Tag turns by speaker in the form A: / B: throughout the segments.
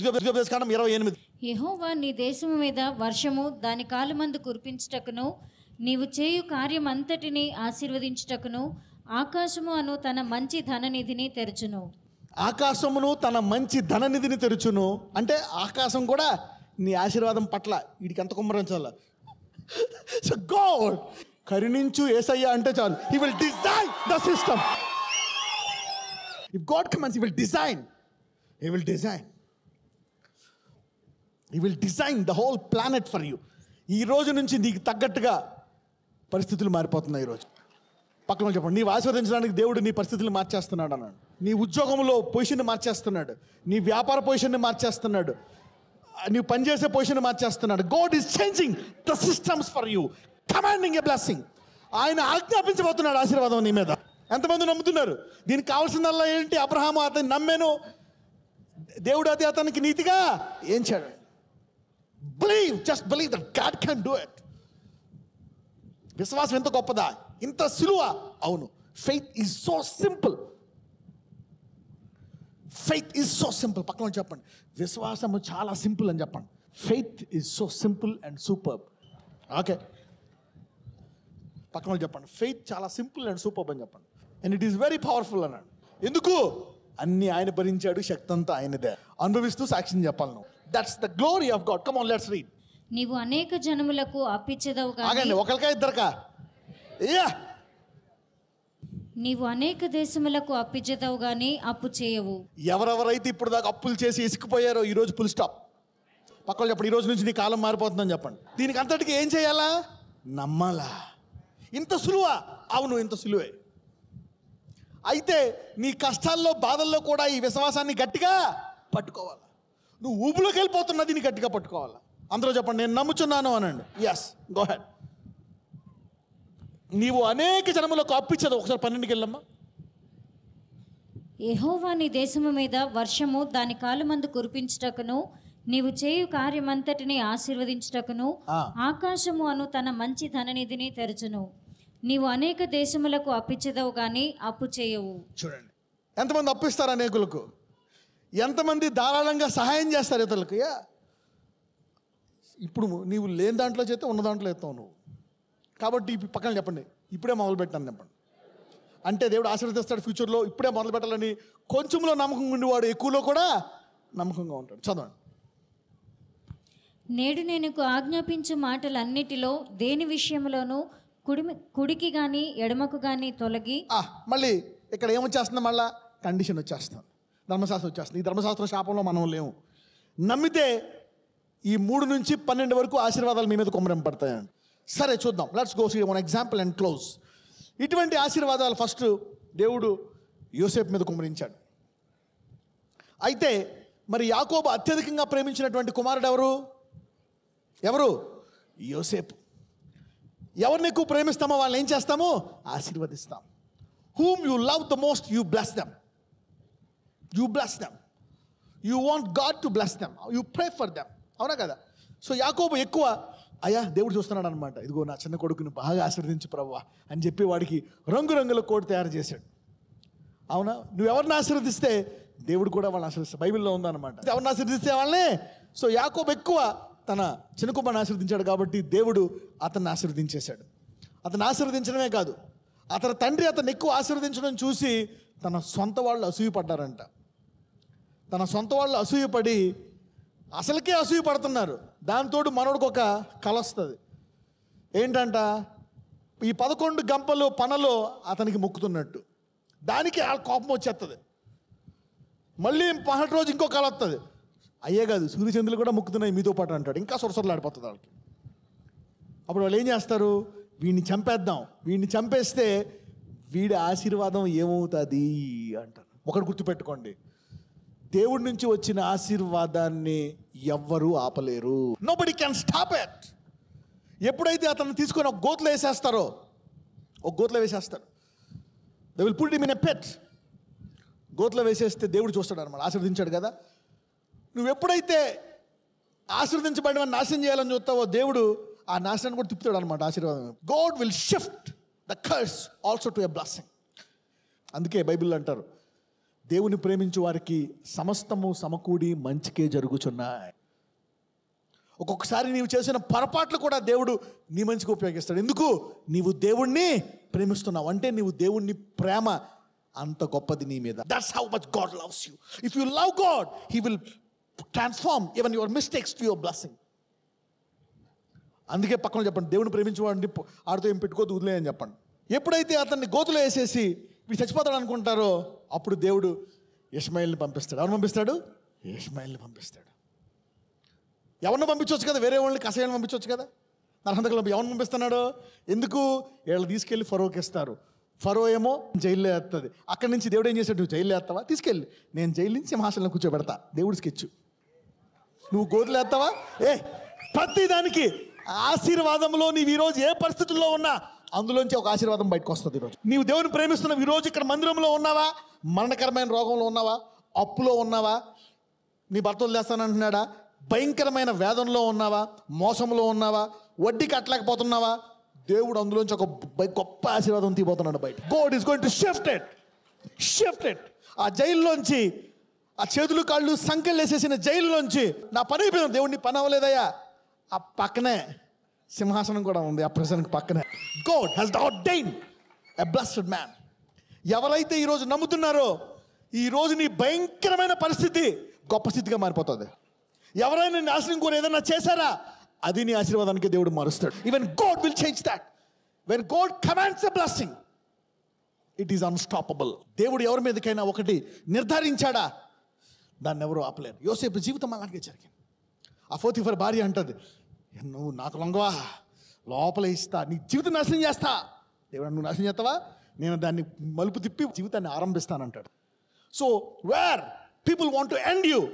A: కాండం ఇరవై ఎనిమిది
B: యెహోవా నీ దేశము మీద వర్షము దాని కాలమందు కురిపించుటకును నీవు చేయు కార్యమంతటిని ఆశీర్వదించుటకును ఆకాశము అను తన మంచి ధననిధిని తెరచును
A: ఆకాశమును తన మంచి ధననిధిని తెరుచును అంటే ఆకాశం కూడా నీ ఆశీర్వాదం పట్ల వీడికి ఎంత కుమ్మరించాల సో గాడ్ కరుణించు ఏసయ్య అంటే చాలు he will design the system if God commands he will design he will design he will design the whole planet for you ఈ రోజు నుంచి నీకు తగ్గట్టుగా పరిస్థితులు మారిపోతున్నాయి ఈరోజు పక్కన వాళ్ళు చెప్పండి నీవు ఆస్వాదించడానికి దేవుడు నీ పరిస్థితులు మార్చేస్తున్నాడు అన్నాడు నీ ఉద్యోగంలో పొజిషన్ని మార్చేస్తున్నాడు నీ వ్యాపార పొజిషన్ని మార్చేస్తున్నాడు నీవు పనిచేసే పొజిషన్ మార్చేస్తున్నాడు God is changing the systems for you commanding a blessing ఆయన ఆజ్ఞాపించబోతున్నాడు ఆశీర్వాదం నీ మీద ఎంతమంది నమ్ముతున్నారు దీనికి కావాల్సిందల్లా ఏంటి అబ్రహాము అతన్ని నమ్మాను దేవుడు అది అతనికి నీతిగా ఏం చేయడు believe just believe that God can do it విశ్వాసం ఎంత గొప్పదా ఇంత సులువ అవును faith is so simple faith is so simple పక్కన వాళ్ళు చెప్పండి విశ్వాసము చాలా సింపుల్ అని చెప్పండి faith is so simple and super okay పక్కన వాళ్ళు చెప్పండి ఫెయిత్ చాలా సింపుల్ అండ్ సూపర్ అని చెప్పండి and it is very powerful అన్నాడు ఎందుకు అన్ని ఆయన భరించాడు శక్తి అంతా ఆయనదే అనుభవిస్తూ సాక్ష్యం చెప్పాలి నువ్వు that's the glory of God come on let's read
B: నీవు అనేక జనములకు అప్పిచ్చేదవు
A: ఆగండి
B: కానీ
A: ఒకరికా ఇద్దరికా యా
B: నీవు అనేక దేశములకు అప్పిచ్చేదవు గాని అప్పు చేయవు
A: ఎవరెవరైతే ఇప్పుడు దాకా అప్పులు చేసి ఇసుకుపోయారో ఈరోజు ఫుల్ స్టాప్ పక్కన చెప్పండి ఈ రోజు నుంచి నీ కాలం మారిపోతుందని చెప్పండి దీనికి అంతటికి ఏం చేయాలా నమ్మాలా ఇంత సులువా అవును ఇంత సులువే అయితే నీ కష్టాల్లో బాధల్లో కూడా ఈ విశ్వాసాన్ని గట్టిగా పట్టుకోవాలి నువ్వు ఊబులోకి వెళ్ళిపోతున్నా దీన్ని గట్టిగా పట్టుకోవాలి అందరూ చెప్పండి నేను నమ్ముచున్నాను అనండి ఎస్ గో హెడ్ నీవు అనేక జనములకు అప్పించదు ఒకసారి పన్నెండుకి వెళ్ళమ్మా
B: యెహోవా నీ దేశము మీద వర్షము దాని కాలమందు కురిపించుటకును నీవు చేయు కార్యమంతటిని ఆశీర్వదించుటకును
A: ఆ.
B: ఆకాశము అను తన మంచి ధననిధిని తెరచును నీవు అనేక దేశములకు అప్పిచ్చేదవు గాని అప్పు చేయవు
A: చూడండి ఎంతమంది అప్పిస్తారు అనేకులకు ఎంతమంది ధారాళంగా సహాయం చేస్తారు ఇతరులకు యా ఇప్పుడు నీవు లేని దాంట్లో చేస్తే ఉన్న దాంట్లో ఎత్తావు నువ్వు కాబట్టి ఇప్పుడు పక్కన చెప్పండి ఇప్పుడే మొదలు పెట్టాను చెప్పండి అంటే దేవుడు ఆశీర్వదిస్తాడు ఫ్యూచర్లో ఇప్పుడే మొదలు పెట్టాలని కొంచెంలో నమ్మకం ఉండేవాడు ఎక్కువలో కూడా నమ్మకంగా ఉంటాడు చదవండి
B: నేడు నేను నీకు ఆజ్ఞాపించు మాటలన్నిటిలో దేని విషయంలోనూ కుడి కుడికి గాని ఎడమకు గాని తొలగి
A: ఆ, మళ్ళీ ఇక్కడ ఏమొచ్చేస్తుంది మళ్ళా కండిషన్ వచ్చేస్తుంది ధర్మశాస్త్రం వచ్చేస్తుంది ఈ ధర్మశాస్త్రం శాపంలో మనం లేవు నమ్మితే ఈ మూడు నుంచి పన్నెండు వరకు ఆశీర్వాదాలు మీ మీద కుమ్మరింపడతాయండి సరే చూద్దాం let's go see one example and close ఇటువంటి ఆశీర్వాదాలు ఫస్ట్ దేవుడు యోసేపు మీద కుమ్మరించాడు అయితే మరి యాకోబు అత్యధికంగా ప్రేమించినటువంటి కుమారుడు ఎవరు ఎవరు యోసేపు ఎవరిని ఎక్కువ ప్రేమిస్తామో వాళ్ళని ఏం చేస్తాము ఆశీర్వదిస్తాం whom you love the most you bless them you bless them you want God to bless them you pray for them అవునా కదా సో యాకోబు ఎక్కువ అయ్యా దేవుడు చూస్తున్నాడు అనమాట ఇదిగో నా చిన్న కొడుకుని బాగా ఆశీర్వదించు ప్రవ్వా అని చెప్పి వాడికి రంగురంగుల కోట్ తయారు చేశాడు అవునా నువ్వు ఎవరిని ఆశీర్వదిస్తే దేవుడు కూడా వాళ్ళని ఆశీర్దిస్తాడు బైబిల్లో ఉందన్నమాట ఎవరిని ఆశీర్దిస్తే వాళ్ళని సో యాకోబు ఎక్కువ తన చిన్న కుమారుని ఆశీర్వదించాడు కాబట్టి దేవుడు అతన్ని ఆశీర్వదించేశాడు అతను ఆశీర్వదించడమే కాదు అతని తండ్రి అతన్ని ఎక్కువ ఆశీర్వదించడం చూసి తన సొంత వాళ్ళు అసూయపడ్డారంట తన సొంత వాళ్ళు అసూయపడి అసలుకే అసూయ పడుతున్నారు దాంతోడు మనోడికి ఒక కల వస్తుంది ఏంటంట ఈ పదకొండు గంపలు పనలో అతనికి మొక్కుతున్నట్టు దానికి ఆ కోపం వచ్చేస్తుంది మళ్ళీ పహటి రోజు ఇంకో కళ వస్తుంది అయ్యే కాదు సూర్యచంద్రులు కూడా మొక్కుతున్నాయి మీతో పాటు అంటాడు ఇంకా సొరసొరలాడిపోతుంది వాళ్ళకి అప్పుడు వాళ్ళు ఏం చేస్తారు వీడిని చంపేద్దాం వీడిని చంపేస్తే వీడి ఆశీర్వాదం ఏమవుతుంది అంటారు ఒకటి గుర్తుపెట్టుకోండి దేవుడి నుంచి వచ్చిన ఆశీర్వాదాన్ని ఎవ్వరూ ఆపలేరు నో బడి క్యాన్ స్టాప్ ఎట్ ఎప్పుడైతే అతను తీసుకొని ఒక గోతులో వేసేస్తారో ఒక గోతులో వేసేస్తారు they will put him in a pit గోతులో వేసేస్తే దేవుడు చూస్తాడు అనమాట ఆశీర్వదించాడు కదా నువ్వు ఎప్పుడైతే ఆశీర్వదించబడిన నాశనం చేయాలని చూస్తావో దేవుడు ఆ నాశనాన్ని కూడా తిప్పుతాడు అనమాట ఆశీర్వాదం God will shift the curse also to a blessing అందుకే బైబిల్ అంటారు దేవుని ప్రేమించు వారికి సమస్తము సమకూడి మంచికే జరుగుచున్నాయి ఒక్కొక్కసారి నీవు చేసిన పొరపాట్లు కూడా దేవుడు నీ మంచికి ఉపయోగిస్తాడు ఎందుకు నీవు దేవుణ్ణి ప్రేమిస్తున్నావు అంటే నీవు దేవుణ్ణి ప్రేమ అంత గొప్పది నీ మీద that's how much God loves you if you love God he will transform even your mistakes to your blessing అందుకే పక్కన చెప్పండి దేవుని ప్రేమించేవాడిని ఆడితో ఏం పెట్టుకోదు వదిలేయని చెప్పండి ఎప్పుడైతే అతన్ని గోతులో వేసేసి వీడు చచ్చిపోతాడు అనుకుంటారో అప్పుడు దేవుడు యష్మాయిల్ని పంపిస్తాడు ఎవరు పంపిస్తాడు యష్మాయిల్ని పంపిస్తాడు ఎవరిని పంపించవచ్చు కదా వేరే వాళ్ళని కషాయాలను పంపించవచ్చు కదా నరహంతకులు ఎవరిని పంపిస్తున్నాడు ఎందుకు వీళ్ళు తీసుకెళ్ళి ఫరోకి ఇస్తారు ఫరో ఏమో జైల్లో వేస్తుంది అక్కడి నుంచి దేవుడు ఏం చేశాడు నువ్వు జైల్లో వేస్తావా తీసుకెళ్ళి నేను జైలు నుంచి సింహాసనంలో కూర్చోబెడతా దేవుడు స్కెచ్ నువ్వు గోతులు వేస్తావా ఏ ప్రతి దానికి ఆశీర్వాదంలో నీవు ఈరోజు ఏ పరిస్థితుల్లో ఉన్నా అందులోంచి ఒక ఆశీర్వాదం బయటకు వస్తుంది ఈరోజు నీవు దేవుని ప్రేమిస్తున్నావు ఈరోజు ఇక్కడ మందిరంలో ఉన్నావా మరణకరమైన రోగంలో ఉన్నావా అప్పులో ఉన్నావా నీ భర్త వదిలేస్తానంటున్నాడా భయంకరమైన వేదనలో ఉన్నావా మోసంలో ఉన్నావా వడ్డీ కట్టలేకపోతున్నావా దేవుడు అందులోంచి ఒక బ- గొప్ప ఆశీర్వాదం తీపోతున్నాడు బయట God is going to shifted shifted ఆ జైల్లోంచి ఆ చేతులు కాళ్ళు సంకెళ్ళు వేసేసిన జైల్లోంచి నా పని అయిపోయింది దేవుడిని పని అవ్వలేదయ్యా ఆ పక్కనే సింహాసనం కూడా ఉంది ఆ ప్రజలకు పక్కనే God has done a blessed man ఎవరైతే ఈరోజు నమ్ముతున్నారో ఈరోజు నీ భయంకరమైన పరిస్థితి గొప్ప స్థితిగా మారిపోతుంది ఎవరైనా నాశనం కోరి ఏదైనా చేశారా అది నీ ఆశీర్వాదానికి దేవుడు మారుస్తాడు even God will change that when God commands a blessing it is unstoppable దేవుడు ఎవరి మీదకైనా ఒకటి నిర్ధారించాడా దాన్ని ఎవరు ఆపలేరు యోసేపు జీవితం అలాగే జరిగింది ఆ ఫోర్తిఫర్ భార్య అంటది నువ్వు నాకు లొంగవా లోపల ఇస్తా నీ జీవితం నాశనం చేస్తా దేవుడు నువ్వు నాశనం చేస్తావా నేను దాన్ని మలుపు తిప్పి జీవితాన్ని ఆరంభిస్తానంటాడు so where people want to end you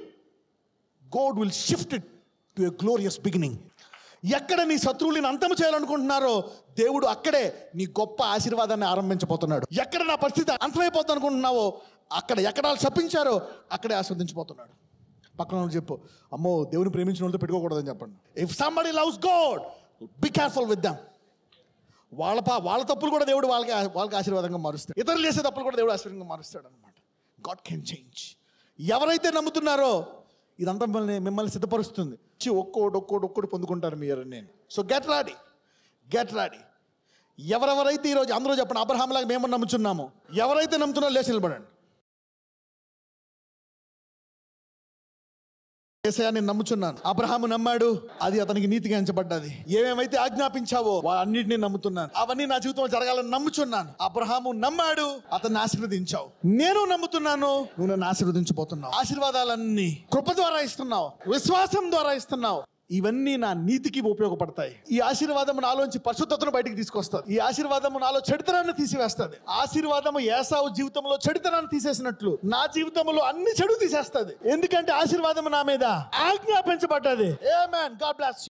A: God will shift it to a glorious beginning ఎక్కడ నీ శత్రువులను అంతం చేయాలనుకుంటున్నారో దేవుడు అక్కడే నీ గొప్ప ఆశీర్వాదాన్ని ఆరంభించబోతున్నాడు ఎక్కడ నా పరిస్థితి అంతమైపోతుంది అనుకుంటున్నావో అక్కడ ఎక్కడ వాళ్ళు శపించారో అక్కడే ఆస్వాదించబోతున్నాడు పక్కన వాళ్ళకి చెప్పు అమ్మో దేవుని ప్రేమించిన వాళ్ళతో పెట్టుకోకూడదని చెప్పండి if somebody loves God be careful with them వాళ్ళ పా వాళ్ళ తప్పులు కూడా దేవుడు వాళ్ళకి వాళ్ళకి ఆశీర్వాదంగా మారుస్తాడు ఇతరులు చేసే తప్పులు కూడా దేవుడు ఆశీర్వాదంగా మారుస్తాడు అనమాట గాడ్ కెన్ చేంజ్ ఎవరైతే నమ్ముతున్నారో ఇదంతా మిమ్మల్ని మిమ్మల్ని సిద్ధపరుస్తుంది చి ఒక్కోటి ఒక్కోటి ఒక్కోటి పొందుకుంటారు మీరు నేను so get ready get ready ఎవరెవరైతే ఈరోజు అందరూ చెప్పండి అబ్రహాంలాగా మేము నమ్ముచున్నాము ఎవరైతే నమ్ముతున్నారో లేచి నిలబడండి ఏసయ్యా నేను నమ్ముచున్నాను అబ్రహాము నమ్మాడు అది అతనికి నీతిగా ఎంచబడ్డది ఏమేమైతే ఆజ్ఞాపించావో అన్నిటిని నమ్ముతున్నాను అవన్నీ నా జీవితంలో జరగాలని నమ్ముచున్నాను అబ్రహాము నమ్మాడు అతన్ని ఆశీర్వదించావు నేను నమ్ముతున్నాను నువ్వు నన్ను ఆశీర్వదించబోతున్నావు ఆశీర్వాదాలన్నీ కృప ద్వారా ఇస్తున్నావు విశ్వాసం ద్వారా ఇస్తున్నావు ఇవన్నీ నా నీతికి ఉపయోగపడతాయి ఈ ఆశీర్వాదము నాలోంచి పరిశుద్ధతను బయటికి తీసుకొస్తుంది ఈ ఆశీర్వాదము నాలో చెడుతనాన్ని తీసివేస్తుంది ఆశీర్వాదము ఏసావు జీవితంలో చెడుతనాన్ని తీసేసినట్లు నా జీవితంలో అన్ని చెడు తీసేస్తుంది ఎందుకంటే ఆశీర్వాదము నా మీద ఆజ్ఞాపించబడ్డది ఏ మ్యాన్ గాడ్ బ్లాస్